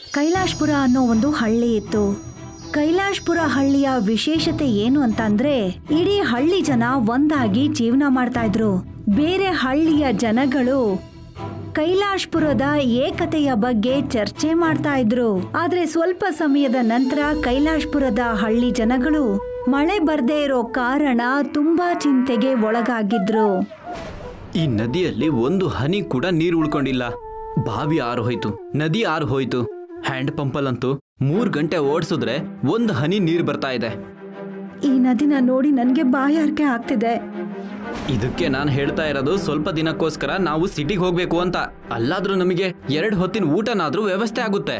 ಕೈಲಾಶ್ಪುರ ಅನ್ನೋ ಒಂದು ಹಳ್ಳಿ ಇತ್ತು ಕೈಲಾಶ್ಪುರ ಹಳ್ಳಿಯ ವಿಶೇಷತೆ ಏನು ಅಂತಂದ್ರೆ ಇಡೀ ಹಳ್ಳಿ ಜನ ಒಂದಾಗಿ ಜೀವನ ಮಾಡ್ತಾ ಇದ್ರು ಬೇರೆ ಹಳ್ಳಿಯ ಜನಗಳು ಕೈಲಾಶ್ಪುರದ ಏಕತೆಯ ಬಗ್ಗೆ ಚರ್ಚೆ ಮಾಡ್ತಾ ಇದ್ರು ಆದ್ರೆ ಸ್ವಲ್ಪ ಸಮಯದ ನಂತರ ಕೈಲಾಶ್ಪುರದ ಹಳ್ಳಿ ಜನಗಳು ಮಳೆ ಬರ್ದೇ ಇರೋ ಕಾರಣ ತುಂಬಾ ಚಿಂತೆಗೆ ಒಳಗಾಗಿದ್ರು ಈ ನದಿಯಲ್ಲಿ ಒಂದು ಹನಿ ಕೂಡ ನೀರು ಉಳ್ಕೊಂಡಿಲ್ಲ ಬಾವಿ ಆರು ಹೋಯ್ತು ನದಿ ಆರು ಹೋಯ್ತು ಹ್ಯಾಂಡ್ ಪಂಪಲ್ಲಂತೂ ಮೂರ್ ಗಂಟೆ ಓಡಿಸಿದ್ರೆ ಒಂದು ಹನಿ ನೀರು ಬರ್ತಾ ಇದೆ ಈ ನದಿನ ನೋಡಿ ನನ್ಗೆ ಬಾಯಾರಿಕೆ ಆಗ್ತಿದೆ ಇದಕ್ಕೆ ನಾನು ಹೇಳ್ತಾ ಇರೋದು ಸ್ವಲ್ಪ ದಿನಕ್ಕೋಸ್ಕರ ನಾವು ಸಿಟಿಗೆ ಹೋಗ್ಬೇಕು ಅಂತ ಅಲ್ಲಾದ್ರೂ ನಮಗೆ ಎರಡು ಹೊತ್ತಿನ ಊಟನಾದ್ರೂ ವ್ಯವಸ್ಥೆ ಆಗುತ್ತೆ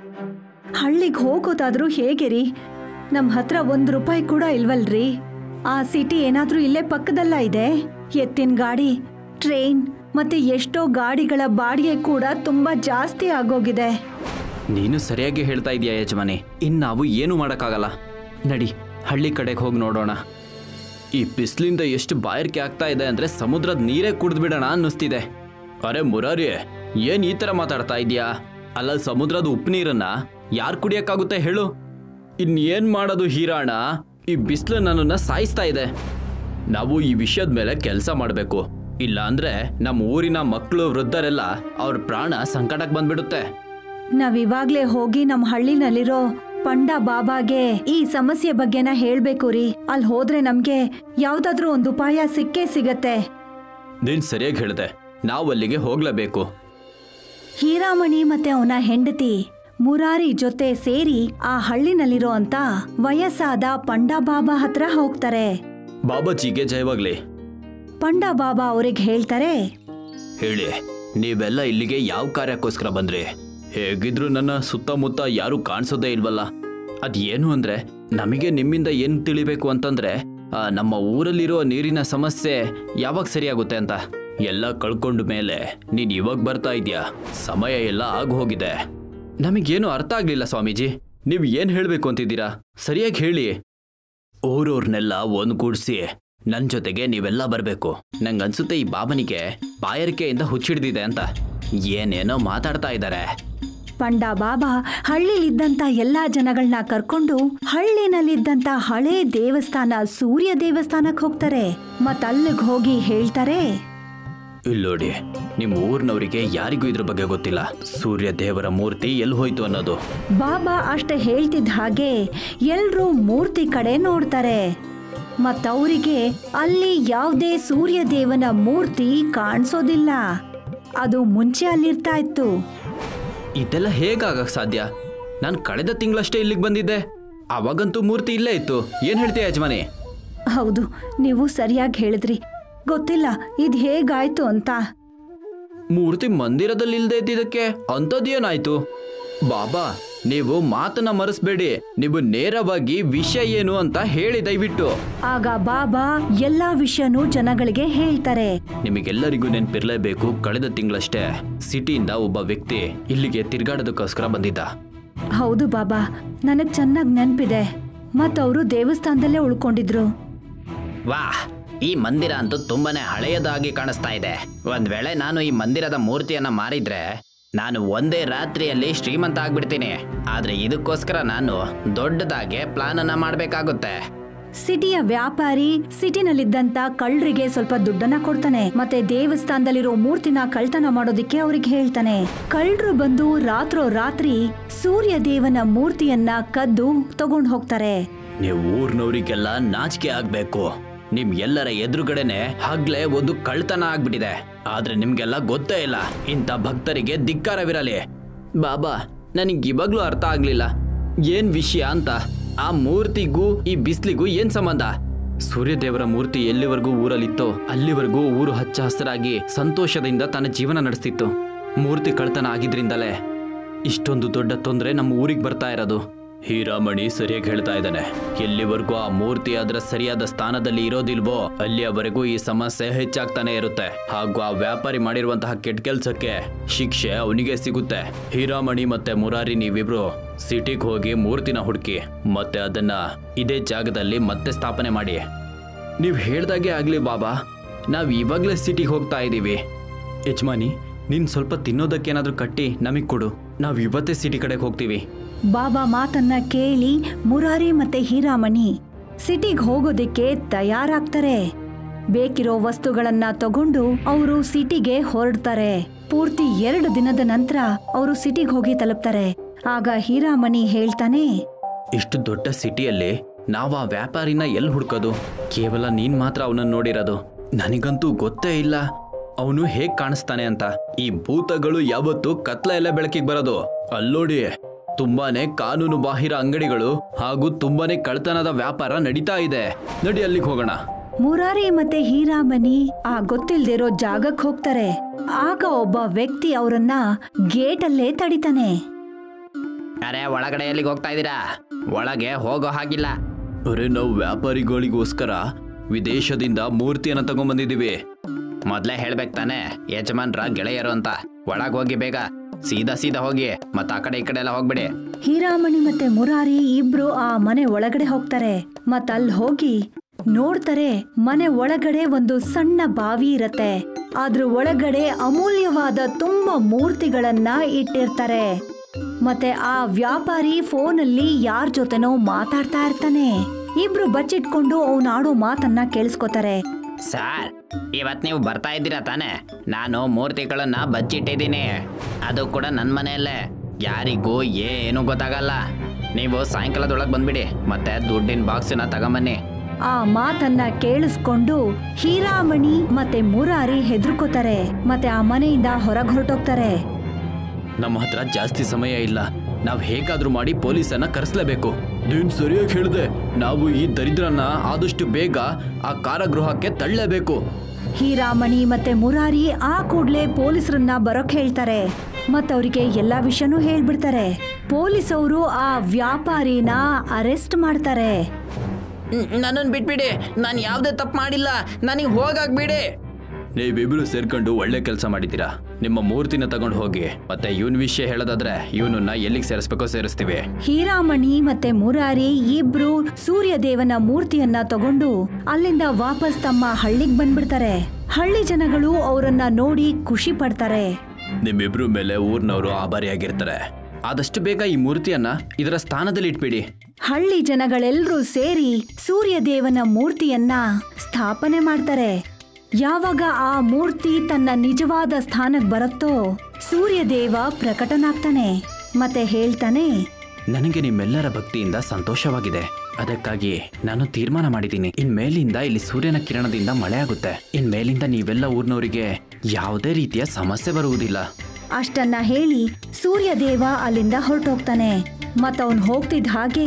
ಹಳ್ಳಿಗ್ ಹೋಗೋದಾದ್ರೂ ಹೇಗೆ ರೀ ನಮ್ ಹತ್ರ ಒಂದ್ ರೂಪಾಯಿ ಕೂಡ ಇಲ್ವಲ್ರಿ ಆ ಸಿಟಿ ಏನಾದ್ರೂ ಇಲ್ಲೇ ಪಕ್ಕದಲ್ಲ ಇದೆ ಎತ್ತಿನ ಗಾಡಿ ಟ್ರೈನ್ ಮತ್ತೆ ಎಷ್ಟೋ ಗಾಡಿಗಳ ಬಾಡಿಗೆ ಕೂಡ ತುಂಬಾ ಜಾಸ್ತಿ ಆಗೋಗಿದೆ ನೀನು ಸರಿಯಾಗಿ ಹೇಳ್ತಾ ಇದೀಯ ಯಜಮಾನಿ ಇನ್ ನಾವು ಏನು ಮಾಡಕ್ಕಾಗಲ್ಲ ನಡಿ ಹಳ್ಳಿ ಕಡೆಗೆ ಹೋಗಿ ನೋಡೋಣ ಈ ಬಿಸಿಲಿಂದ ಎಷ್ಟು ಬಾಯಾರಿಕೆ ಆಗ್ತಾ ಇದೆ ಅಂದ್ರೆ ಸಮುದ್ರದ ನೀರೇ ಕುಡಿದ್ಬಿಡೋಣ ಅನ್ನಿಸ್ತಿದೆ ಅರೆ ಮುರಾರಿ ಏನ್ ಈ ತರ ಮಾತಾಡ್ತಾ ಇದೀಯಾ ಅಲ್ಲ ಸಮುದ್ರದ ಉಪ್ಪು ನೀರನ್ನ ಯಾರು ಕುಡಿಯಕ್ಕಾಗುತ್ತೆ ಹೇಳು ಇನ್ ಏನ್ ಮಾಡೋದು ಹೀರಾಣ ಈ ಬಿಸಿಲು ನನ್ನನ್ನ ಸಾಯಿಸ್ತಾ ಇದೆ ನಾವು ಈ ವಿಷಯದ ಮೇಲೆ ಕೆಲಸ ಮಾಡಬೇಕು ಇಲ್ಲ ಅಂದ್ರೆ ನಮ್ಮ ಊರಿನ ಮಕ್ಕಳು ವೃದ್ಧರೆಲ್ಲ ಅವ್ರ ಪ್ರಾಣ ಸಂಕಟಕ್ಕೆ ಬಂದ್ಬಿಡುತ್ತೆ ನಾವ್ ಇವಾಗ್ಲೇ ಹೋಗಿ ನಮ್ ಹಳ್ಳಿನಲ್ಲಿರೋ ಪಂಡ ಬಾಬಾಗೆ ಈ ಸಮಸ್ಯೆ ಬಗ್ಗೆನ ಹೇಳ್ಬೇಕು ರೀ ಅಲ್ಲಿ ಹೋದ್ರೆ ನಮ್ಗೆ ಯಾವ್ದಾದ್ರೂ ಒಂದು ಉಪಾಯ ಸಿಕ್ಕೇ ಸಿಗತ್ತೆ ನೀನ್ ಸರಿಯಾಗಿ ಹೇಳಿದೆ ನಾವು ಅಲ್ಲಿಗೆ ಹೋಗ್ಲೇಬೇಕು ಹೀರಾಮಣಿ ಮತ್ತೆ ಅವನ ಹೆಂಡತಿ ಮುರಾರಿ ಜೊತೆ ಸೇರಿ ಆ ಹಳ್ಳಿನಲ್ಲಿರೋ ಅಂತ ವಯಸ್ಸಾದ ಪಂಡ ಬಾಬಾ ಹತ್ರ ಹೋಗ್ತಾರೆ ಬಾಬಾಜಿಗೆ ಜಯವಾಗ್ಲಿ ಪಂಡ ಬಾಬಾ ಅವ್ರಿಗೆ ಹೇಳ್ತಾರೆ ಹೇಳಿ ನೀವೆಲ್ಲ ಇಲ್ಲಿಗೆ ಯಾವ ಕಾರ್ಯಕ್ಕೋಸ್ಕರ ಬಂದ್ರಿ ಹೇಗಿದ್ರು ನನ್ನ ಸುತ್ತಮುತ್ತ ಯಾರು ಕಾಣಿಸೋದೇ ಇಲ್ವಲ್ಲ ಅದೇನು ಅಂದ್ರೆ ನಮಗೆ ನಿಮ್ಮಿಂದ ಏನು ತಿಳಿಬೇಕು ಅಂತಂದ್ರೆ ಆ, ನಮ್ಮ ಊರಲ್ಲಿರೋ ನೀರಿನ ಸಮಸ್ಯೆ ಯಾವಾಗ ಸರಿಯಾಗುತ್ತೆ ಅಂತ ಎಲ್ಲ ಕಳ್ಕೊಂಡ ಮೇಲೆ ನೀನ್ ಇವಾಗ ಬರ್ತಾ ಇದೀಯಾ ಸಮಯ ಎಲ್ಲ ಆಗ್ ಹೋಗಿದೆ ನಮಗೇನು ಅರ್ಥ ಆಗ್ಲಿಲ್ಲ ಸ್ವಾಮೀಜಿ ನೀವು ಏನ್ ಹೇಳ್ಬೇಕು ಅಂತಿದ್ದೀರಾ ಸರಿಯಾಗಿ ಹೇಳಿ ಊರವ್ರನ್ನೆಲ್ಲ ಒಂದ್ಗೂಡ್ಸಿ ನನ್ ಜೊತೆಗೆ ನೀವೆಲ್ಲ ಬರ್ಬೇಕು ನಂಗನ್ಸುತ್ತೆ ಈ ಬಾಬನಿಗೆ ಬಾಯಾರಿಕೆಯಿಂದ ಹುಚ್ಚಿಡ್ದಿದೆ ಅಂತ ಏನೇನೋ ಮಾತಾಡ್ತಾ ಇದ್ದಾರೆ ಪಂಡ ಬಾಬಾ ಹಳ್ಳಿಲಿದ್ದಂತ ಎಲ್ಲಾ ಜನಗಳನ್ನ ಕರ್ಕೊಂಡು ಹಳ್ಳಿನಲ್ಲಿದ್ದಂತ ಹಳೆ ದೇವಸ್ಥಾನ ಸೂರ್ಯ ದೇವಸ್ಥಾನಕ್ ಹೋಗ್ತಾರೆ ಮತ್ ಅಲ್ಲಿಗ್ ಹೋಗಿ ಹೇಳ್ತಾರೆ ಇಲ್ಲೋಡಿ ನಿಮ್ಮ ಊರಿನವರಿಗೆ ಯಾರಿಗೂ ಇದ್ರ ಬಗ್ಗೆ ಗೊತ್ತಿಲ್ಲ ಸೂರ್ಯ ದೇವರ ಮೂರ್ತಿ ಎಲ್ಲಿ ಹೋಯ್ತು ಅನ್ನೋದು ಬಾಬಾ ಅಷ್ಟೇ ಹೇಳ್ತಿದ್ದ ಹಾಗೆ ಎಲ್ರೂ ಮೂರ್ತಿ ಕಡೆ ನೋಡ್ತಾರೆ ಮತ್ತವರಿಗೆ ಅಲ್ಲಿ ಯಾವುದೇ ಸೂರ್ಯ ದೇವನ ಮೂರ್ತಿ ಕಾಣಿಸೋದಿಲ್ಲ ಅದು ಮುಂಚೆ ಅಲ್ಲಿರ್ತಾ ಇತ್ತು ಇದೆಲ್ಲ ಹೇಗಾಗಕ್ ಸಾಧ್ಯ ನಾನು ಕಳೆದ ತಿಂಗಳಷ್ಟೇ ಇಲ್ಲಿಗೆ ಬಂದಿದ್ದೆ ಅವಾಗಂತೂ ಮೂರ್ತಿ ಇಲ್ಲೇ ಇತ್ತು ಏನ್ ಹೇಳ್ತೀಯ ಯಜಮಾನಿ ಹೌದು ನೀವು ಸರಿಯಾಗಿ ಹೇಳಿದ್ರಿ ಗೊತ್ತಿಲ್ಲ ಇದು ಹೇಗಾಯ್ತು ಅಂತ ಮೂರ್ತಿ ಮಂದಿರದಲ್ಲಿ ಇಲ್ದೇ ಇದ್ದಿದ್ದಕ್ಕೆ ಅಂಥದ್ದೇನಾಯ್ತು ಬಾಬಾ ನೀವು ಮಾತನ್ನ ಮರೆಸ್ಬೇಡಿ ನೀವು ನೇರವಾಗಿ ವಿಷಯ ಏನು ಅಂತ ಹೇಳಿ ದಯವಿಟ್ಟು ಆಗ ಬಾಬಾ ಎಲ್ಲಾ ವಿಷಯನೂ ಜನಗಳಿಗೆ ಹೇಳ್ತಾರೆ ನಿಮಗೆಲ್ಲರಿಗೂ ನೆನಪಿರ್ಲೇಬೇಕು ಕಳೆದ ತಿಂಗಳಷ್ಟೇ ಸಿಟಿಯಿಂದ ಒಬ್ಬ ವ್ಯಕ್ತಿ ಇಲ್ಲಿಗೆ ತಿರ್ಗಾಡೋದಕ್ಕೋಸ್ಕರ ಬಂದಿದ್ದ ಹೌದು ಬಾಬಾ ನನಗ್ ಚೆನ್ನಾಗ್ ನೆನ್ಪಿದೆ ಮತ್ತವರು ದೇವಸ್ಥಾನದಲ್ಲೇ ಉಳ್ಕೊಂಡಿದ್ರು ವಾಹ್ ಈ ಮಂದಿರ ಅಂತೂ ತುಂಬಾನೇ ಹಳೆಯದಾಗಿ ಕಾಣಿಸ್ತಾ ಇದೆ ಒಂದ್ ವೇಳೆ ನಾನು ಈ ಮಂದಿರದ ಮೂರ್ತಿಯನ್ನ ಮಾರಿದ್ರೆ ನಾನು ಒಂದೇ ರಾತ್ರಿಯಲ್ಲಿ ಶ್ರೀಮಂತ ಆಗ್ಬಿಡ್ತೀನಿ ಆದ್ರೆ ಇದಕ್ಕೋಸ್ಕರ ನಾನು ದೊಡ್ಡದಾಗೆ ಪ್ಲಾನ್ ಅನ್ನ ಮಾಡ್ಬೇಕಾಗುತ್ತೆ ಸಿಟಿಯ ವ್ಯಾಪಾರಿ ಸಿಟಿನಲ್ಲಿದ್ದಂತ ಕಳ್ಳರಿಗೆ ಸ್ವಲ್ಪ ದುಡ್ಡನ್ನ ಕೊಡ್ತಾನೆ ಮತ್ತೆ ದೇವಸ್ಥಾನದಲ್ಲಿರೋ ಮೂರ್ತಿನ ಕಳ್ತನ ಮಾಡೋದಿಕ್ಕೆ ಅವ್ರಿಗೆ ಹೇಳ್ತಾನೆ ಕಳ್ಳರು ಬಂದು ರಾತ್ರೋ ರಾತ್ರಿ ಸೂರ್ಯ ದೇವನ ಮೂರ್ತಿಯನ್ನ ಕದ್ದು ತಗೊಂಡ್ ಹೋಗ್ತಾರೆ ನೀವು ಊರ್ನವರಿಗೆಲ್ಲ ನಾಚಿಕೆ ಆಗ್ಬೇಕು ನಿಮ್ ಎಲ್ಲರ ಎದುರುಗಡೆನೆ ಹಗ್ಲೆ ಒಂದು ಕಳ್ತನ ಆಗ್ಬಿಟ್ಟಿದೆ ಆದ್ರೆ ನಿಮ್ಗೆಲ್ಲ ಗೊತ್ತೇ ಇಲ್ಲ ಇಂಥ ಭಕ್ತರಿಗೆ ಧಿಕ್ಕಾರವಿರಲಿ ಬಾಬಾ ನನಗೆ ಇವಾಗ್ಲೂ ಅರ್ಥ ಆಗ್ಲಿಲ್ಲ ಏನ್ ವಿಷಯ ಅಂತ ಆ ಮೂರ್ತಿಗೂ ಈ ಬಿಸ್ಲಿಗೂ ಏನ್ ಸಂಬಂಧ ಸೂರ್ಯದೇವರ ಮೂರ್ತಿ ಎಲ್ಲಿವರೆಗೂ ಊರಲ್ಲಿತ್ತೋ ಅಲ್ಲಿವರೆಗೂ ಊರು ಹಚ್ಚ ಹಸಿರಾಗಿ ಸಂತೋಷದಿಂದ ತನ್ನ ಜೀವನ ನಡೆಸ್ತಿತ್ತು ಮೂರ್ತಿ ಕಳ್ತನ ಆಗಿದ್ರಿಂದಲೇ ಇಷ್ಟೊಂದು ದೊಡ್ಡ ತೊಂದರೆ ನಮ್ಮ ಊರಿಗೆ ಬರ್ತಾ ಇರೋದು ಹೀರಾಮಣಿ ಸರಿಯಾಗಿ ಹೇಳ್ತಾ ಇದ್ದಾನೆ ಎಲ್ಲಿವರೆಗೂ ಆ ಮೂರ್ತಿ ಅದರ ಸರಿಯಾದ ಸ್ಥಾನದಲ್ಲಿ ಇರೋದಿಲ್ವೋ ಅಲ್ಲಿಯವರೆಗೂ ಈ ಸಮಸ್ಯೆ ಹೆಚ್ಚಾಗ್ತಾನೆ ಇರುತ್ತೆ ಹಾಗೂ ಆ ವ್ಯಾಪಾರಿ ಮಾಡಿರುವಂತಹ ಕೆಟ್ಟ ಕೆಲ್ಸಕ್ಕೆ ಶಿಕ್ಷೆ ಅವನಿಗೆ ಸಿಗುತ್ತೆ ಹೀರಾಮಣಿ ಮತ್ತೆ ಮುರಾರಿ ನೀವಿಬ್ರು ಸಿಟಿಗೆ ಹೋಗಿ ಮೂರ್ತಿನ ಹುಡುಕಿ ಮತ್ತೆ ಅದನ್ನ ಇದೇ ಜಾಗದಲ್ಲಿ ಮತ್ತೆ ಸ್ಥಾಪನೆ ಮಾಡಿ ನೀವು ಹೇಳ್ದಾಗೆ ಆಗ್ಲಿ ಬಾಬಾ ನಾವ್ ಇವಾಗ್ಲೇ ಸಿಟಿಗೆ ಹೋಗ್ತಾ ಇದ್ದೀವಿ ಯಜಮಾನಿ ನೀನ್ ಸ್ವಲ್ಪ ತಿನ್ನೋದಕ್ಕೇನಾದ್ರೂ ಕಟ್ಟಿ ನಮಗ್ ಕೊಡು ನಾವ್ ಇವತ್ತೇ ಸಿಟಿ ಕಡೆಗೆ ಹೋಗ್ತೀವಿ ಬಾಬಾ ಮಾತನ್ನ ಕೇಳಿ ಮುರಾರಿ ಮತ್ತೆ ಹೀರಾಮಣಿ ಸಿಟಿಗ್ ಹೋಗೋದಿಕ್ಕೆ ತಯಾರಾಗ್ತಾರೆ ಬೇಕಿರೋ ವಸ್ತುಗಳನ್ನ ತಗೊಂಡು ಅವರು ಸಿಟಿಗೆ ಹೊರಡ್ತಾರೆ ಪೂರ್ತಿ ಎರಡು ದಿನದ ನಂತರ ಅವರು ಸಿಟಿಗ್ ಹೋಗಿ ತಲುಪ್ತಾರೆ ಆಗ ಹೀರಾಮಣಿ ಹೇಳ್ತಾನೆ ಇಷ್ಟು ದೊಡ್ಡ ಸಿಟಿಯಲ್ಲಿ ನಾವು ಆ ವ್ಯಾಪಾರಿನ ಎಲ್ಲಿ ಹುಡ್ಕೋದು ಕೇವಲ ನೀನ್ ಮಾತ್ರ ಅವನನ್ನ ನೋಡಿರೋದು ನನಗಂತೂ ಗೊತ್ತೇ ಇಲ್ಲ ಅವನು ಹೇಗ್ ಕಾಣಿಸ್ತಾನೆ ಅಂತ ಈ ಭೂತಗಳು ಯಾವತ್ತು ಕತ್ಲ ಎಲ್ಲ ಬೆಳಕಿಗೆ ಬರೋದು ಅಲ್ಲೋಡಿ ತುಂಬಾನೇ ಕಾನೂನು ಬಾಹಿರ ಅಂಗಡಿಗಳು ಹಾಗೂ ತುಂಬಾನೇ ಕಳ್ತನದ ವ್ಯಾಪಾರ ನಡೀತಾ ಇದೆ ನಡಿ ಅಲ್ಲಿಗೆ ಹೋಗೋಣ ಮುರಾರಿ ಮತ್ತೆ ಹೀರಾಮಣಿ ಆ ಗೊತ್ತಿಲ್ದಿರೋ ಜಾಗಕ್ಕೆ ಹೋಗ್ತಾರೆ ಆಗ ಒಬ್ಬ ವ್ಯಕ್ತಿ ಅವರನ್ನ ಗೇಟಲ್ಲೇ ತಡಿತಾನೆ ಅರೆ ಒಳಗಡೆ ಎಲ್ಲಿಗೆ ಹೋಗ್ತಾ ಇದ್ದೀರಾ ಒಳಗೆ ಹೋಗೋ ಹಾಗಿಲ್ಲ ಅರೆ ನಾವು ವ್ಯಾಪಾರಿಗಳಿಗೋಸ್ಕರ ವಿದೇಶದಿಂದ ಮೂರ್ತಿಯನ್ನ ತಗೊಂಡ್ಬಂದಿದೀವಿ ಮೊದ್ಲೇ ಹೇಳ್ಬೇಕು ತಾನೆ ಯಜಮಾನ್ರ ಗೆಳೆಯರು ಅಂತ ಒಳಗ್ ಹೋಗಿ ಬೇಗ ಸೀದಾ ಸೀದಾ ಹೋಗಿ ಮತ್ತ ಆ ಕಡೆ ಈ ಕಡೆ ಎಲ್ಲ ಹೋಗ್ಬಿಡಿ ಹೀರಾಮಣಿ ಮತ್ತೆ ಮುರಾರಿ ಇಬ್ರು ಆ ಮನೆ ಒಳಗಡೆ ಹೋಗ್ತಾರೆ ಮತ್ ಅಲ್ಲಿ ಹೋಗಿ ನೋಡ್ತಾರೆ ಮನೆ ಒಳಗಡೆ ಒಂದು ಸಣ್ಣ ಬಾವಿ ಇರತ್ತೆ ಅದ್ರ ಒಳಗಡೆ ಅಮೂಲ್ಯವಾದ ತುಂಬಾ ಮೂರ್ತಿಗಳನ್ನ ಇಟ್ಟಿರ್ತಾರೆ ಮತ್ತೆ ಆ ವ್ಯಾಪಾರಿ ಫೋನಲ್ಲಿ ಯಾರ್ ಜೊತೆನೋ ಮಾತಾಡ್ತಾ ಇರ್ತಾನೆ ಇಬ್ರು ಬಚ್ಚಿಟ್ಕೊಂಡು ಅವ್ನ್ ಆಡೋ ಮಾತನ್ನ ಕೇಳಿಸ್ಕೊತಾರೆ ಸರ್ ಇವತ್ ನೀವು ಬರ್ತಾ ಇದ್ದೀರಾ ತಾನೆ ನಾನು ಮೂರ್ತಿಗಳನ್ನ ಬಚ್ಚಿಟ್ಟಿದ್ದೀನಿ ಅದು ಕೂಡ ನನ್ನ ಮನೆಯಲ್ಲೇ ಯಾರಿಗೂ ಏನು ಗೊತ್ತಾಗಲ್ಲ ನೀವು ಸಾಯಂಕಾಲದೊಳಗೆ ಬಂದ್ಬಿಡಿ ಮತ್ತೆ ದುಡ್ಡಿನ ಬಾಕ್ಸನ್ನ ತಗೊಂಬನ್ನಿ ಆ ಮಾತನ್ನ ಕೇಳಿಸ್ಕೊಂಡು ಹೀರಾಮಣಿ ಮತ್ತೆ ಮುರಾರಿ ಹೆದರ್ಕೋತಾರೆ ಮತ್ತೆ ಆ ಮನೆಯಿಂದ ಹೊರಗೆ ಹೊರಟೋಗ್ತಾರೆ ನಮ್ಮ ಹತ್ರ ಜಾಸ್ತಿ ಸಮಯ ಇಲ್ಲ ನಾವ್ ಹೇಗಾದ್ರೂ ಮಾಡಿ ಪೊಲೀಸನ್ನ ಕರೆಸ್ಲೇಬೇಕು ನೀನ್ ಸರಿಯಾಗಿ ಹೇಳ್ದೆ ನಾವು ಈ ದರಿದ್ರನ್ನ ಆದಷ್ಟು ಬೇಗ ಆ ಕಾರಾಗೃಹಕ್ಕೆ ತಳ್ಳಲೇಬೇಕು ಹೀರಾಮಣಿ ಮತ್ತೆ ಮುರಾರಿ ಆ ಕೂಡ್ಲೆ ಪೊಲೀಸರನ್ನ ಬರೋಕ್ ಹೇಳ್ತಾರೆ ಮತ್ತವರಿಗೆ ಎಲ್ಲಾ ವಿಷಯನೂ ಹೇಳ್ಬಿಡ್ತಾರೆ ಪೊಲೀಸವರು ಆ ವ್ಯಾಪಾರಿನ ಅರೆಸ್ಟ್ ಮಾಡ್ತಾರೆ ನನ್ನನ್ನು ಬಿಟ್ಬಿಡಿ ನಾನು ಯಾವುದೇ ತಪ್ಪು ಮಾಡಿಲ್ಲ ನನಗೆ ಹೋಗಾಕ್ಬಿಡಿ ನೀವಿಬ್ರು ಸೇರ್ಕೊಂಡು ಒಳ್ಳೆ ಕೆಲಸ ಮಾಡಿದ್ದೀರಾ ನಿಮ್ಮ ಮೂರ್ತಿನ ತಗೊಂಡು ಹೋಗಿ ಮತ್ತೆ ಇವನ್ ವಿಷಯ ಹೇಳೋದಾದ್ರೆ ಇವನನ್ನ ಎಲ್ಲಿಗೆ ಸೇರಿಸ್ಬೇಕೋ ಸೇರಿಸ್ತೀವಿ ಹೀರಾಮಣಿ ಮತ್ತೆ ಮುರಾರಿ ಇಬ್ರು ಸೂರ್ಯದೇವನ ಮೂರ್ತಿಯನ್ನ ತಗೊಂಡು ಅಲ್ಲಿಂದ ವಾಪಸ್ ತಮ್ಮ ಹಳ್ಳಿಗ್ ಬಂದ್ಬಿಡ್ತಾರೆ ಹಳ್ಳಿ ಜನಗಳು ಅವರನ್ನ ನೋಡಿ ಖುಷಿ ಪಡ್ತಾರೆ ನಿಮ್ಮಿಬ್ರು ಮೇಲೆ ಊರ್ನವರು ಆಭಾರಿಯಾಗಿರ್ತಾರೆ ಆದಷ್ಟು ಬೇಗ ಈ ಮೂರ್ತಿಯನ್ನ ಇದರ ಸ್ಥಾನದಲ್ಲಿ ಇಟ್ಬಿಡಿ ಹಳ್ಳಿ ಜನಗಳೆಲ್ಲರೂ ಸೇರಿ ಸೂರ್ಯದೇವನ ಮೂರ್ತಿಯನ್ನ ಸ್ಥಾಪನೆ ಮಾಡ್ತಾರೆ ಯಾವಾಗ ಆ ಮೂರ್ತಿ ತನ್ನ ನಿಜವಾದ ಸ್ಥಾನಕ್ಕೆ ಬರುತ್ತೋ ಸೂರ್ಯದೇವ ಪ್ರಕಟನಾಗ್ತಾನೆ ಮತ್ತೆ ಹೇಳ್ತಾನೆ ನನಗೆ ನಿಮ್ಮೆಲ್ಲರ ಭಕ್ತಿಯಿಂದ ಸಂತೋಷವಾಗಿದೆ ಅದಕ್ಕಾಗಿ ನಾನು ತೀರ್ಮಾನ ಮಾಡಿದ್ದೀನಿ ಇನ್ ಮೇಲಿಂದ ಇಲ್ಲಿ ಸೂರ್ಯನ ಕಿರಣದಿಂದ ಮಳೆ ಆಗುತ್ತೆ ಇನ್ ಮೇಲಿಂದ ನೀವೆಲ್ಲ ಊರ್ನವರಿಗೆ ಯಾವುದೇ ರೀತಿಯ ಸಮಸ್ಯೆ ಬರುವುದಿಲ್ಲ ಅಷ್ಟನ್ನ ಹೇಳಿ ಸೂರ್ಯದೇವ ಅಲ್ಲಿಂದ ಹೊರಟೋಗ್ತಾನೆ ಮತ್ತವನ್ ಹೋಗ್ತಿದ್ದ ಹಾಗೆ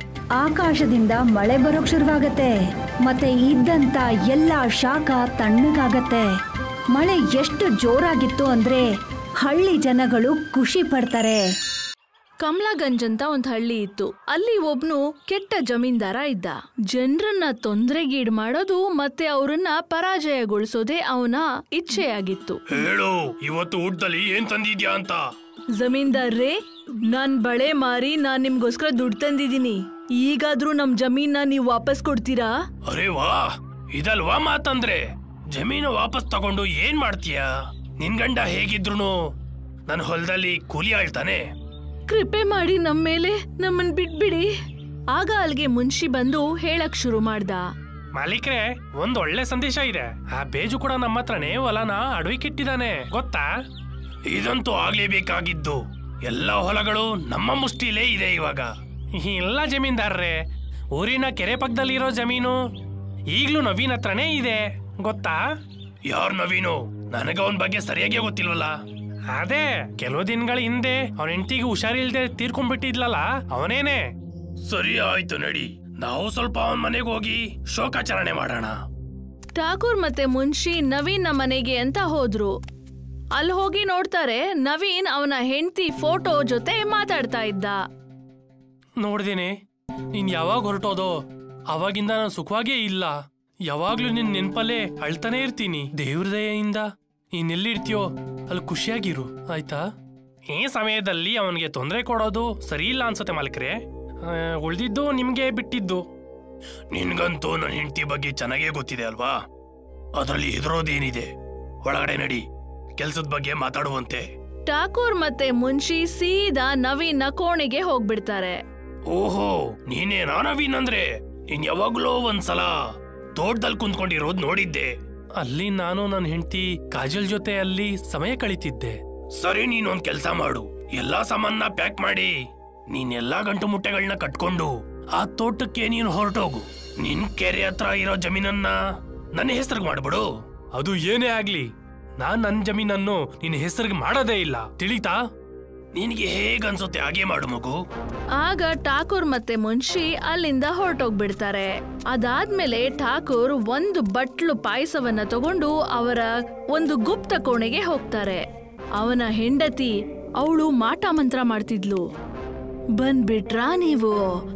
ಆಕಾಶದಿಂದ ಮಳೆ ಬರೋಕ್ ಶುರುವಾಗತ್ತೆ ಮತ್ತೆ ಇದ್ದಂತ ಎಲ್ಲ ಶಾಖ ತಣ್ಣಗಾಗತ್ತೆ ಮಳೆ ಎಷ್ಟು ಜೋರಾಗಿತ್ತು ಅಂದ್ರೆ ಹಳ್ಳಿ ಜನಗಳು ಖುಷಿ ಪಡ್ತಾರೆ ಕಮಲಾಗಂಜ್ ಅಂತ ಒಂದ್ ಹಳ್ಳಿ ಇತ್ತು ಅಲ್ಲಿ ಒಬ್ನು ಕೆಟ್ಟ ಜಮೀನ್ದಾರ ಇದ್ದ ಜನರನ್ನ ತೊಂದರೆಗೀಡ್ ಮಾಡೋದು ಮತ್ತೆ ಅವರನ್ನ ಪರಾಜಯಗೊಳಿಸೋದೇ ಅವನ ಇಚ್ಛೆಯಾಗಿತ್ತು ಹೇಳು ಇವತ್ತು ಊಟದಲ್ಲಿ ಏನ್ ತಂದಿದ್ಯಾ ಅಂತ ಜಮೀನ್ದಾರ್ರೇ ನಾನ್ ಬಳೆ ಮಾರಿ ನಾನ್ ನಿಮ್ಗೋಸ್ಕರ ದುಡ್ಡು ತಂದಿದ್ದೀನಿ ಈಗಾದ್ರೂ ನಮ್ ಜಮೀನ ನೀವ್ ವಾಪಸ್ ಕೊಡ್ತೀರಾ ಅರೆ ವಾ ಇದಲ್ವಾ ಮಾತಂದ್ರೆ ಜಮೀನು ವಾಪಸ್ ತಗೊಂಡು ಏನ್ ಮಾಡ್ತೀಯಾ ನಿನ್ ಗಂಡ ಹೇಗಿದ್ರು ನನ್ನ ಹೊಲದಲ್ಲಿ ಕೂಲಿ ಆಳ್ತಾನೆ ಕೃಪೆ ಮಾಡಿ ನಮ್ ಮೇಲೆ ನಮ್ಮನ್ ಬಿಟ್ಬಿಡಿ ಆಗ ಅಲ್ಲಿಗೆ ಮುನ್ಷಿ ಬಂದು ಹೇಳಕ್ ಶುರು ಮಾಡ್ದ ಮಾಲೀಕ್ರೆ ಒಂದ್ ಒಳ್ಳೆ ಸಂದೇಶ ಇದೆ ಆ ಬೇಜು ಕೂಡ ನಮ್ಮ ಹತ್ರನೇ ಹೊಲನ ಅಡವಿಕಿಟ್ಟಿದ್ದಾನೆ ಗೊತ್ತಾ ಇದಂತೂ ಆಗ್ಲೇಬೇಕಾಗಿದ್ದು ಎಲ್ಲ ಹೊಲಗಳು ನಮ್ಮ ಮುಷ್ಟಿಲೇ ಇದೆ ಇವಾಗ ಇಲ್ಲ ಜಮೀನ್ದಾರ್ರೆ ಊರಿನ ಕೆರೆ ಪಕ್ಕದಲ್ಲಿರೋ ಜಮೀನು ಈಗ್ಲೂ ನವೀನ್ ಹತ್ರನೇ ಇದೆ ಗೊತ್ತಾ ಯಾರ್ ನವೀನು ನನಗ ಅವನ್ ಬಗ್ಗೆ ಸರಿಯಾಗಿ ಗೊತ್ತಿಲ್ವಲ್ಲ ಅದೇ ಕೆಲವು ದಿನಗಳ ಹಿಂದೆ ಅವನ ಹೆಂಡತಿಗೆ ಹುಷಾರಿಲ್ದೆ ತೀರ್ಕೊಂಡ್ಬಿಟ್ಟಿದ್ಲಲ್ಲ ಅವನೇನೆ ಸರಿ ಆಯ್ತು ನಡಿ ನಾವು ಸ್ವಲ್ಪ ಅವನ ಮನೆಗೆ ಹೋಗಿ ಶೋಕಾಚರಣೆ ಮಾಡೋಣ ಠಾಕೂರ್ ಮತ್ತೆ ಮುನ್ಷಿ ನವೀನ್ ಮನೆಗೆ ಅಂತ ಹೋದ್ರು ಅಲ್ಲಿ ಹೋಗಿ ನೋಡ್ತಾರೆ ನವೀನ್ ಅವನ ಹೆಂಡತಿ ಫೋಟೋ ಜೊತೆ ಮಾತಾಡ್ತಾ ಇದ್ದ ನೋಡ್ದೇನೆ ನೀನ್ ಯಾವಾಗ ಹೊರಟೋದೋ ಅವಾಗಿಂದ ನಾನು ಸುಖವಾಗೇ ಇಲ್ಲ ಯಾವಾಗ್ಲೂ ನಿನ್ ನೆನ್ಪಲ್ಲೇ ಅಳ್ತಾನೆ ಇರ್ತೀನಿ ದೇವ್ರ ದಯೆಯಿಂದ ನೀನ್ ಎಲ್ಲಿರ್ತೀಯೋ ಅಲ್ಲಿ ಖುಷಿಯಾಗಿರು ಆಯ್ತಾ ಈ ಸಮಯದಲ್ಲಿ ಅವನಿಗೆ ತೊಂದರೆ ಕೊಡೋದು ಸರಿ ಇಲ್ಲ ಅನ್ಸುತ್ತೆ ಮಾಲೀಕ್ರೆ ಆ, ಉಳ್ದಿದ್ದು ನಿಮ್ಗೆ ಬಿಟ್ಟಿದ್ದು ನಿನ್ಗಂತೂ ನನ್ನ ಹೆಂಡತಿ ಬಗ್ಗೆ ಚೆನ್ನಾಗೇ ಗೊತ್ತಿದೆ ಅಲ್ವಾ ಅದರಲ್ಲಿ ಹೆದರೋದೇನಿದೆ ಒಳಗಡೆ ನಡಿ ಕೆಲ್ಸದ ಬಗ್ಗೆ ಮಾತಾಡುವಂತೆ ಠಾಕೂರ್ ಮತ್ತೆ ಮುನ್ಷಿ ಸೀದಾ ನವೀನ್ನ ಕೋಣೆಗೆ ಹೋಗ್ಬಿಡ್ತಾರೆ ಓಹೋ ನೀನೇನಾ ನವೀನ್ ಅಂದ್ರೆ ನೀನ್ ಯಾವಾಗ್ಲೋ ಒಂದ್ಸಲ ತೋಟದಲ್ಲಿ ಕುಂತ್ಕೊಂಡಿರೋದ್ ನೋಡಿದ್ದೆ ಅಲ್ಲಿ ನಾನು ನನ್ನ ಹೆಂಡತಿ ಕಾಜಲ್ ಜೊತೆ ಅಲ್ಲಿ ಸಮಯ ಕಳೀತಿದ್ದೆ ಸರಿ ನೀನೊಂದ್ ಕೆಲ್ಸ ಮಾಡು ಎಲ್ಲಾ ಸಾಮಾನ ಪ್ಯಾಕ್ ಮಾಡಿ ನೀನ್ ಎಲ್ಲಾ ಗಂಟು ಮುಟ್ಟೆಗಳನ್ನ ಕಟ್ಕೊಂಡು ಆ ತೋಟಕ್ಕೆ ನೀನು ಹೊರಟೋಗು ನಿನ್ ಕೆರೆ ಹತ್ರ ಇರೋ ಜಮೀನನ್ನ ನನ್ನ ಹೆಸರಿಗೆ ಮಾಡ್ಬಿಡು ಅದು ಏನೇ ಆಗ್ಲಿ ನಾನ್ ನನ್ ಜಮೀನನ್ನು ನಿನ್ನ ಹೆಸರಿಗೆ ಮಾಡೋದೇ ಇಲ್ಲ ತಿಳಿತಾ ನಿನಗೆ ಹೇಗನ್ಸುತ್ತೆ ಹಾಗೆ ಮಾಡು ಮಗು ಆಗ ಠಾಕೂರ್ ಮತ್ತೆ ಮುನ್ಷಿ ಅಲ್ಲಿಂದ ಹೊರಟೋಗ್ಬಿಡ್ತಾರೆ ಅದಾದ್ಮೇಲೆ ಠಾಕೂರ್ ಒಂದು ಬಟ್ಲು ಪಾಯಸವನ್ನ ತಗೊಂಡು ಅವರ ಒಂದು ಗುಪ್ತ ಕೋಣೆಗೆ ಹೋಗ್ತಾರೆ ಅವನ ಹೆಂಡತಿ ಅವಳು ಮಾಟ ಮಂತ್ರ ಮಾಡ್ತಿದ್ಲು ಬಂದ್ಬಿಟ್ರಾ ನೀವು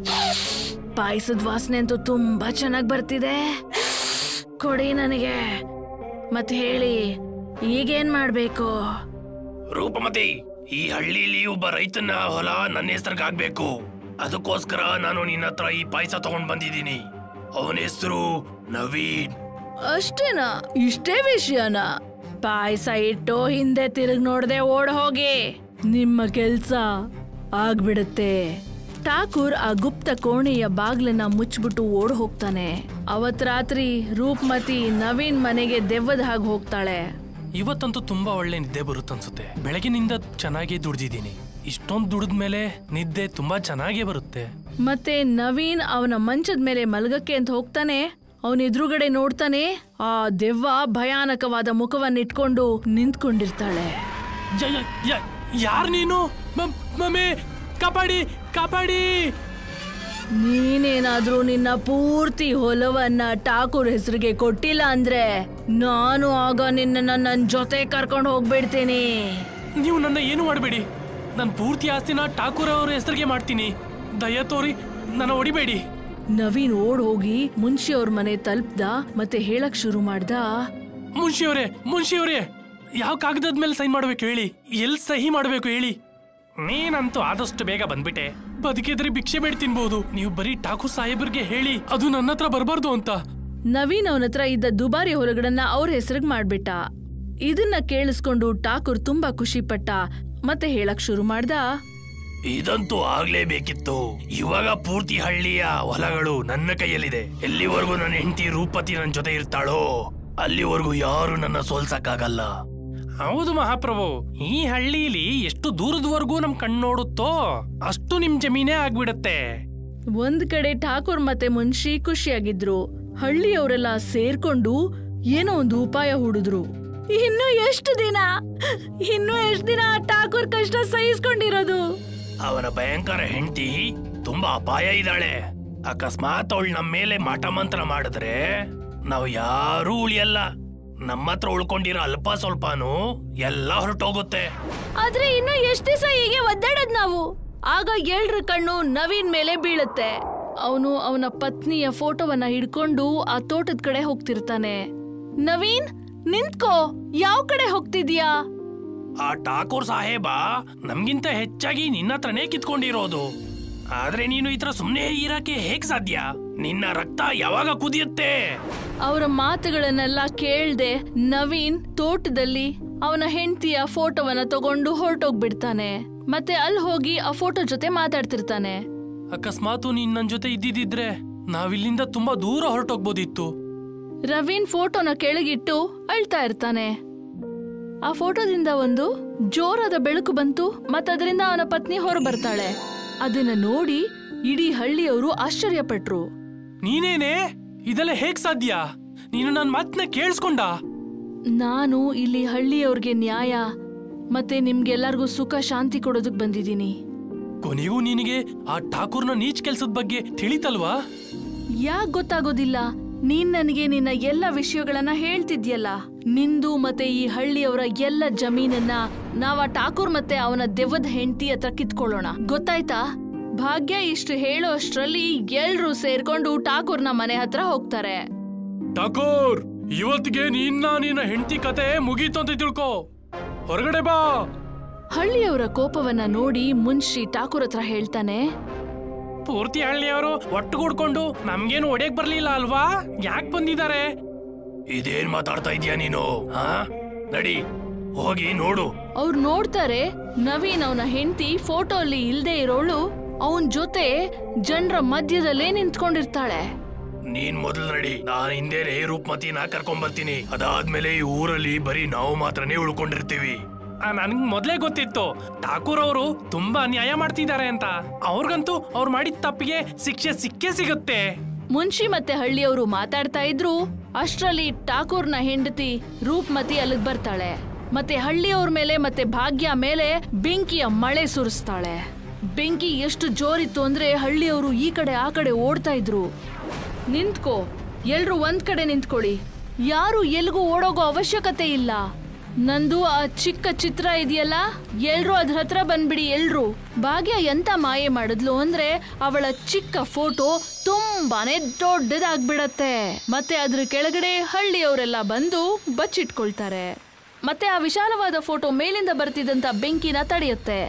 ಪಾಯಸದ ವಾಸನೆ ಅಂತೂ ತುಂಬಾ ಚೆನ್ನಾಗಿ ಬರ್ತಿದೆ ಕೊಡಿ ನನಗೆ ಮತ್ತೆ ಹೇಳಿ ಈಗೇನ್ ಮಾಡ್ಬೇಕು ರೂಪಮತಿ ಈ ಹಳ್ಳಿಲಿ ಒಬ್ಬ ರೈತನ ಹೊಲ ನನ್ನ ಹೆಸರಿಗೆ ಆಗ್ಬೇಕು ಅದಕ್ಕೋಸ್ಕರ ನಾನು ನಿನ್ನ ಹತ್ರ ಈ ಪಾಯಸ ತಗೊಂಡ್ ಬಂದಿದ್ದೀನಿ ಅವನ ಹೆಸರು ನವೀನ್ ಅಷ್ಟೇನಾ ಇಷ್ಟೇ ವಿಷಯನಾ ಪಾಯಸ ಇಟ್ಟು ಹಿಂದೆ ತಿರುಗ್ ನೋಡ್ದೆ ಓಡ್ ಹೋಗಿ ನಿಮ್ಮ ಕೆಲ್ಸ ಆಗ್ಬಿಡುತ್ತೆ ಠಾಕೂರ್ ಆ ಗುಪ್ತ ಕೋಣೆಯ ಬಾಗ್ಲನ್ನ ಮುಚ್ಚಿಬಿಟ್ಟು ಓಡ್ ಹೋಗ್ತಾನೆ ಅವತ್ ರಾತ್ರಿ ರೂಪ್ಮತಿ ನವೀನ್ ಮನೆಗೆ ದೆವ್ವದ ಹಾಗೆ ಹೋಗ್ತಾಳೆ ಇವತ್ತಂತೂ ತುಂಬಾ ಒಳ್ಳೆ ನಿದ್ದೆ ಬರುತ್ತೆ ಅನ್ಸುತ್ತೆ ಬೆಳಗಿನಿಂದ ಚೆನ್ನಾಗಿ ದುಡ್ದಿದ್ದೀನಿ ಇಷ್ಟೊಂದು ದುಡಿದ ಮೇಲೆ ನಿದ್ದೆ ತುಂಬಾ ಚೆನ್ನಾಗೇ ಬರುತ್ತೆ ಮತ್ತೆ ನವೀನ್ ಅವನ ಮಂಚದ ಮೇಲೆ ಮಲಗಕ್ಕೆ ಅಂತ ಹೋಗ್ತಾನೆ ಅವನ ಎದುರುಗಡೆ ನೋಡ್ತಾನೆ ಆ ದೆವ್ವ ಭಯಾನಕವಾದ ಮುಖವನ್ನಿಟ್ಕೊಂಡು ನಿಂತ್ಕೊಂಡಿರ್ತಾಳೆ ಯಾರು ನೀನು ಮಮ್ಮಿ ಕಾಪಾಡಿ ಕಾಪಾಡಿ ನೀನೇನಾದ್ರೂ ನಿನ್ನ ಪೂರ್ತಿ ಹೊಲವನ್ನ ಠಾಕೂರ್ ಹೆಸರಿಗೆ ಕೊಟ್ಟಿಲ್ಲ ಅಂದ್ರೆ ನಾನು ಆಗ ನಿನ್ನ ನನ್ನ ಜೊತೆ ಕರ್ಕೊಂಡು ಹೋಗ್ಬಿಡ್ತೀನಿ ನೀವು ನನ್ನ ಏನು ಮಾಡಬೇಡಿ ನನ್ನ ಪೂರ್ತಿ ಆಸ್ತಿನ ಠಾಕೂರ್ ಅವರ ಹೆಸರಿಗೆ ಮಾಡ್ತೀನಿ ದಯ ತೋರಿ ನನ್ನ ಹೊಡಿಬೇಡಿ ನವೀನ್ ಓಡ್ ಹೋಗಿ ಮುನ್ಷಿ ಅವ್ರ ಮನೆ ತಲುಪ್ದ ಮತ್ತೆ ಹೇಳಕ್ ಶುರು ಮಾಡ್ದ ಮುನ್ಷಿಯವರೇ ಮುನ್ಷಿಯವರೇ ಯಾವ ಕಾಗದದ ಮೇಲೆ ಸೈನ್ ಮಾಡ್ಬೇಕು ಹೇಳಿ ಎಲ್ಲಿ ಸಹಿ ಮಾಡ್ಬೇಕು ಹೇಳಿ ನೀನಂತೂ ಆದಷ್ಟು ಬೇಗ ಬಂದ್ಬಿಟ್ಟೆ ಬದುಕಿದ್ರೆ ಭಿಕ್ಷೆ ಬೇಡ ತಿನ್ಬಹುದು ನೀವು ಬರೀ ಠಾಕೂರ್ ಸಾಹೇಬ್ರಿಗೆ ಹೇಳಿ ಅದು ನನ್ನ ಹತ್ರ ಬರಬಾರ್ದು ಅಂತ ನವೀನ್ ಅವನ ಹತ್ರ ಇದ್ದ ದುಬಾರಿ ಹೊಲಗಳನ್ನ ಅವ್ರ ಹೆಸರಿಗೆ ಮಾಡ್ಬಿಟ್ಟ ಇದನ್ನ ಕೇಳಿಸ್ಕೊಂಡು ಠಾಕೂರ್ ತುಂಬಾ ಖುಷಿ ಪಟ್ಟ ಮತ್ತೆ ಹೇಳಕ್ ಶುರು ಮಾಡ್ದ ಇದಂತೂ ಆಗ್ಲೇಬೇಕಿತ್ತು ಇವಾಗ ಪೂರ್ತಿ ಹಳ್ಳಿಯ ಹೊಲಗಳು ನನ್ನ ಕೈಯಲ್ಲಿದೆ ಎಲ್ಲಿವರೆಗೂ ನನ್ನ ಹೆಂಡತಿ ರೂಪತಿ ನನ್ನ ಜೊತೆ ಇರ್ತಾಳೋ ಅಲ್ಲಿವರೆಗೂ ಯಾರು ನನ್ನ ಸೋಲ್ಸಕ್ಕಾಗಲ್ಲ ಹೌದು ಮಹಾಪ್ರಭು ಈ ಹಳ್ಳಿಲಿ ಎಷ್ಟು ದೂರದವರೆಗೂ ನಮ್ ಕಣ್ಣೋಡುತ್ತೋ ಅಷ್ಟು ನಿಮ್ ಜಮೀನೇ ಆಗ್ಬಿಡತ್ತೆ ಒಂದ್ ಕಡೆ ಠಾಕೂರ್ ಮತ್ತೆ ಮುನ್ಷಿ ಖುಷಿಯಾಗಿದ್ರು ಹಳ್ಳಿಯವರೆಲ್ಲ ಸೇರ್ಕೊಂಡು ಏನೋ ಒಂದು ಉಪಾಯ ಹೂಡಿದ್ರು ಇನ್ನು ಎಷ್ಟು ದಿನ ಇನ್ನು ಎಷ್ಟು ದಿನ ಠಾಕೂರ್ ಕಷ್ಟ ಸಹಿಸ್ಕೊಂಡಿರೋದು ಅವನ ಭಯಂಕರ ಹೆಂಡತಿ ತುಂಬಾ ಅಪಾಯ ಇದ್ದಾಳೆ ಅಕಸ್ಮಾತ್ ಅವಳು ನಮ್ಮ ಮೇಲೆ ಮಾಟ ಮಂತ್ರ ಮಾಡಿದ್ರೆ ನಾವು ಯಾರೂ ಉಳಿಯಲ್ಲ ನಮ್ಮ ಹತ್ರ ಉಳ್ಕೊಂಡಿರೋ ಅಲ್ಪ ಸ್ವಲ್ಪನೂ ಎಲ್ಲ ಹೊರಟೋಗುತ್ತೆ ಆದ್ರೆ ಇನ್ನು ಎಷ್ಟ್ ದಿವಸ ಹೀಗೆ ಒದ್ದಾಡದ್ ನಾವು ಆಗ ಎಲ್ರ ಕಣ್ಣು ನವೀನ್ ಮೇಲೆ ಬೀಳುತ್ತೆ ಅವನು ಅವನ ಪತ್ನಿಯ ಫೋಟೋವನ್ನ ಹಿಡ್ಕೊಂಡು ಆ ತೋಟದ ಕಡೆ ಹೋಗ್ತಿರ್ತಾನೆ ನವೀನ್ ನಿಂತ್ಕೋ ಯಾವ ಕಡೆ ಹೋಗ್ತಿದ್ಯಾ ಆ ಠಾಕೂರ್ ಸಾಹೇಬ ನಮ್ಗಿಂತ ಹೆಚ್ಚಾಗಿ ನಿನ್ನ ಹತ್ರನೇ ಕಿತ್ಕೊಂಡಿರೋದು ಆದ್ರೆ ನೀನು ಈ ತರ ಸುಮ್ನೆ ಇರಕ್ಕೆ ಹೇಗ್ ಸಾಧ್ಯ ನಿನ್ನ ರಕ್ತ ಯಾವಾಗ ಕುದಿಯುತ್ತೆ ಅವರ ಮಾತುಗಳನ್ನೆಲ್ಲ ಕೇಳ್ದೆ ನವೀನ್ ತೋಟದಲ್ಲಿ ಅವನ ಹೆಂಡತಿಯ ಫೋಟೋವನ್ನ ತಗೊಂಡು ಹೊರಟೋಗ್ಬಿಡ್ತಾನೆ ಮತ್ತೆ ಅಲ್ಲಿ ಹೋಗಿ ಆ ಫೋಟೋ ಜೊತೆ ಮಾತಾಡ್ತಿರ್ತಾನೆ ಅಕಸ್ಮಾತ್ ನೀನ್ ನನ್ ಜೊತೆ ಇದ್ದಿದ್ರೆ ನಾವಿಲ್ಲಿಂದ ತುಂಬಾ ದೂರ ಹೊರಟೋಗ್ಬೋದಿತ್ತು ರವೀನ್ ಫೋಟೋನ ಕೆಳಗಿಟ್ಟು ಅಳ್ತಾ ಇರ್ತಾನೆ ಆ ಫೋಟೋದಿಂದ ಒಂದು ಜೋರಾದ ಬೆಳಕು ಬಂತು ಮತ್ತದರಿಂದ ಅವನ ಪತ್ನಿ ಹೊರ ಬರ್ತಾಳೆ ಅದನ್ನ ನೋಡಿ ಇಡೀ ಹಳ್ಳಿಯವರು ಆಶ್ಚರ್ಯಪಟ್ರು ನೀನೇನೆ ಇದೆಲ್ಲ ಹೇಗ್ ಸಾಧ್ಯ ನೀನು ನನ್ ಮಾತನ್ನ ಕೇಳಿಸ್ಕೊಂಡ ನಾನು ಇಲ್ಲಿ ಹಳ್ಳಿಯವ್ರಿಗೆ ನ್ಯಾಯ ಮತ್ತೆ ನಿಮ್ಗೆಲ್ಲರಿಗೂ ಸುಖ ಶಾಂತಿ ಕೊಡೋದಕ್ ಬಂದಿದ್ದೀನಿ ಕೊನೆಗೂ ನಿನಗೆ ಆ ಠಾಕೂರ್ನ ನೀಚ್ ಕೆಲ್ಸದ ಬಗ್ಗೆ ತಿಳಿತಲ್ವಾ ಯಾಕ್ ಗೊತ್ತಾಗೋದಿಲ್ಲ ನೀನ್ ನನಗೆ ನಿನ್ನ ಎಲ್ಲ ವಿಷಯಗಳನ್ನ ಹೇಳ್ತಿದ್ಯಲ್ಲ ನಿಂದು ಮತ್ತೆ ಈ ಹಳ್ಳಿಯವರ ಎಲ್ಲ ಜಮೀನನ್ನ ನಾವ ಠಾಕೂರ್ ಮತ್ತೆ ಅವನ ದೆವ್ವದ ಹೆಂಡತಿ ಹತ್ರ ಕಿತ್ಕೊಳ್ಳೋಣ ಗೊತ್ತಾಯ್ತಾ ಭಾಗ್ಯ ಇಷ್ಟು ಹೇಳೋ ಅಷ್ಟ್ರಲ್ಲಿ ಎಲ್ರೂ ಸೇರ್ಕೊಂಡು ಠಾಕೂರ್ನ ಮನೆ ಹತ್ರ ಹೋಗ್ತಾರೆ ಠಾಕೂರ್ ಇವತ್ತಿಗೆ ನಿನ್ನ ನಿನ್ನ ಹೆಂಡತಿ ಕತೆ ಮುಗೀತು ಅಂತ ತಿಳ್ಕೊ ಹೊರಗಡೆ ಬಾ ಹಳ್ಳಿಯವರ ಕೋಪವನ್ನ ನೋಡಿ ಮುನ್ಷಿ ಠಾಕೂರ್ ಹತ್ರ ಹೇಳ್ತಾನೆ ಪೂರ್ತಿ ಹಳ್ಳಿಯವರು ಒಟ್ಟುಗೂಡ್ಕೊಂಡು ನಮ್ಗೇನು ಒಡೆಯಕ್ ಬರ್ಲಿಲ್ಲ ಅಲ್ವಾ ಯಾಕೆ ಬಂದಿದ್ದಾರೆ ಇದೇನ್ ಮಾತಾಡ್ತಾ ಇದೀಯ ನೀನು ಹಾ ನಡಿ ಹೋಗಿ ನೋಡು ಅವ್ರು ನೋಡ್ತಾರೆ ನವೀನ್ ಅವನ ಹೆಂಡತಿ ಫೋಟೋ ಅಲ್ಲಿ ಇಲ್ದೇ ಇರೋಳು ಅವನ್ ಜೊತೆ ಜನರ ಮಧ್ಯದಲ್ಲೇ ನಿಂತ್ಕೊಂಡಿರ್ತಾಳೆ ನೀನ್ ಮೊದಲು ನಡಿ ನಾನ್ ಹಿಂದೆನೆ ರೂಪಮತಿನ ಕರ್ಕೊಂಡ್ ಬರ್ತೀನಿ ಅದಾದ್ಮೇಲೆ ಈ ಊರಲ್ಲಿ ಬರೀ ನಾವು ಮಾತ್ರನೇ ಉಳ್ಕೊಂಡಿರ್ತೀವಿ ನನ್ಗೆ ಮೊದ್ಲೇ ಗೊತ್ತಿತ್ತು ಠಾಕೂರ್ ಅವರು ತುಂಬಾ ಅನ್ಯಾಯ ಮಾಡ್ತಿದ್ದಾರೆ ಅಂತ ಅವ್ರಿಗಂತೂ ಅವ್ರು ಮಾಡಿದ ತಪ್ಪಿಗೆ ಶಿಕ್ಷೆ ಸಿಕ್ಕೇ ಸಿಗುತ್ತೆ ಮುನ್ಷಿ ಮತ್ತೆ ಹಳ್ಳಿಯವರು ಮಾತಾಡ್ತಾ ಇದ್ರು ಅಷ್ಟ್ರಲ್ಲಿ ಠಾಕೂರ್ನ ಹೆಂಡತಿ ರೂಪ್ಮತಿ ಅಲ್ಲಿಗ್ ಬರ್ತಾಳೆ ಮತ್ತೆ ಹಳ್ಳಿಯವ್ರ ಮೇಲೆ ಮತ್ತೆ ಭಾಗ್ಯ ಮೇಲೆ ಬೆಂಕಿಯ ಮಳೆ ಸುರಿಸ್ತಾಳೆ ಬೆಂಕಿ ಎಷ್ಟು ಜೋರಿತ್ತು ಅಂದ್ರೆ ಹಳ್ಳಿಯವರು ಈ ಕಡೆ ಆ ಕಡೆ ಓಡ್ತಾ ಇದ್ರು ನಿಂತ್ಕೋ ಎಲ್ರು ಒಂದ್ ಕಡೆ ನಿಂತ್ಕೊಳ್ಳಿ ಯಾರು ಎಲ್ಗೂ ಓಡೋಗೋ ಅವಶ್ಯಕತೆ ಇಲ್ಲ ನಂದು ಆ ಚಿಕ್ಕ ಚಿತ್ರ ಇದೆಯಲ್ಲ ಎಲ್ರು ಅದ್ರ ಹತ್ರ ಬಂದ್ಬಿಡಿ ಎಲ್ರು ಭಾಗ್ಯ ಎಂತ ಮಾಯೆ ಮಾಡಿದ್ಲು ಅಂದ್ರೆ ಅವಳ ಚಿಕ್ಕ ಫೋಟೋ ತುಂಬಾನೇ ದೊಡ್ಡದಾಗ್ಬಿಡತ್ತೆ ಮತ್ತೆ ಅದ್ರ ಕೆಳಗಡೆ ಹಳ್ಳಿಯವರೆಲ್ಲ ಬಂದು ಬಚ್ಚಿಟ್ಕೊಳ್ತಾರೆ ಮತ್ತೆ ಆ ವಿಶಾಲವಾದ ಫೋಟೋ ಮೇಲಿಂದ ಬರ್ತಿದ್ದಂತ ಬೆಂಕಿನ ತಡೆಯುತ್ತೆ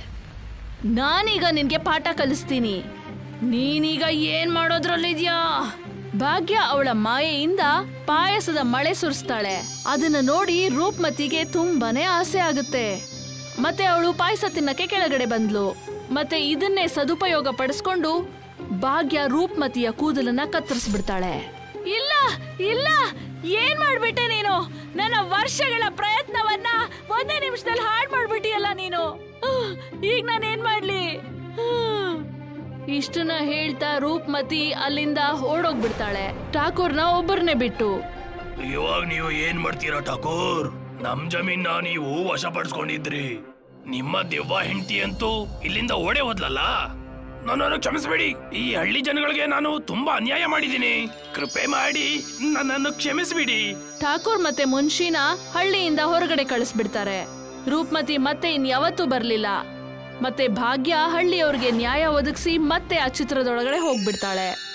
ನಾನೀಗ ನಿನ್ಗೆ ಪಾಠ ಕಲಿಸ್ತೀನಿ ನೀನೀಗ ಏನ್ ಮಾಡೋದ್ರಲ್ಲಿದ್ಯಾ ಭಾಗ್ಯ ಅವಳ ಮಾಯೆಯಿಂದ ಪಾಯಸದ ಮಳೆ ಸುರಿಸ್ತಾಳೆ ಅದನ್ನ ನೋಡಿ ರೂಪ್ಮತಿಗೆ ತುಂಬಾನೇ ಆಸೆ ಆಗುತ್ತೆ ಮತ್ತೆ ಅವಳು ಪಾಯಸ ತಿನ್ನಕ್ಕೆ ಕೆಳಗಡೆ ಬಂದ್ಲು ಮತ್ತೆ ಇದನ್ನೇ ಸದುಪಯೋಗ ಪಡಿಸ್ಕೊಂಡು ಭಾಗ್ಯ ರೂಪ್ಮತಿಯ ಕೂದಲನ್ನ ಕತ್ತರಿಸ್ಬಿಡ್ತಾಳೆ ಇಲ್ಲ ಇಲ್ಲ ಏನ್ ಮಾಡ್ಬಿಟ್ಟೆ ನೀನು ನನ್ನ ವರ್ಷಗಳ ಪ್ರಯತ್ನವನ್ನ ಒಂದೇ ನಿಮಿಷದಲ್ಲಿ ಹಾಳು ಮಾಡ್ಬಿಟ್ಟಿಯಲ್ಲ ನೀನು ಆಹ್, ಈಗ ನಾನು ಏನ್ ಮಾಡ್ಲಿ ಆಹ್. ಇಷ್ಟನ್ನ ಹೇಳ್ತಾ ರೂಪ್ಮತಿ ಅಲ್ಲಿಂದ ಓಡೋಗ್ಬಿಡ್ತಾಳೆ ಠಾಕೂರ್ನ ಒಬ್ಬರನ್ನೇ ಬಿಟ್ಟು ಇವಾಗ ನೀವು ಏನ್ ಮಾಡ್ತೀರಾ ಠಾಕೂರ್ ನಮ್ ಜಮೀನ ನೀವು ವಶಪಡಿಸ್ಕೊಂಡಿದ್ರಿ ನಿಮ್ಮ ದೆವ್ವ ಹೆಂಡತಿ ಅಂತೂ ಇಲ್ಲಿಂದ ಓಡೇ ಹೋದ್ಲಲ್ಲ ನನ್ನನ್ನು ಕ್ಷಮಿಸಬೇಡಿ ಈ ಹಳ್ಳಿ ಜನಗಳಿಗೆ ನಾನು ತುಂಬಾ ಅನ್ಯಾಯ ಮಾಡಿದ್ದೀನಿ ಕೃಪೆ ಮಾಡಿ ನನ್ನನ್ನು ಕ್ಷಮಿಸ್ಬಿಡಿ ಠಾಕೂರ್ ಮತ್ತೆ ಮುನ್ಷಿನ ಹಳ್ಳಿಯಿಂದ ಹೊರಗಡೆ ಕಳಿಸ್ಬಿಡ್ತಾರೆ ರೂಪ್ಮತಿ ಮತ್ತೆ ಇನ್ಯಾವತ್ತೂ ಬರ್ಲಿಲ್ಲ ಮತ್ತೆ ಭಾಗ್ಯ ಹಳ್ಳಿಯವ್ರಿಗೆ ನ್ಯಾಯ ಒದಗಿಸಿ ಮತ್ತೆ ಆ ಚಿತ್ರದೊಳಗಡೆ ಹೋಗ್ಬಿಡ್ತಾಳೆ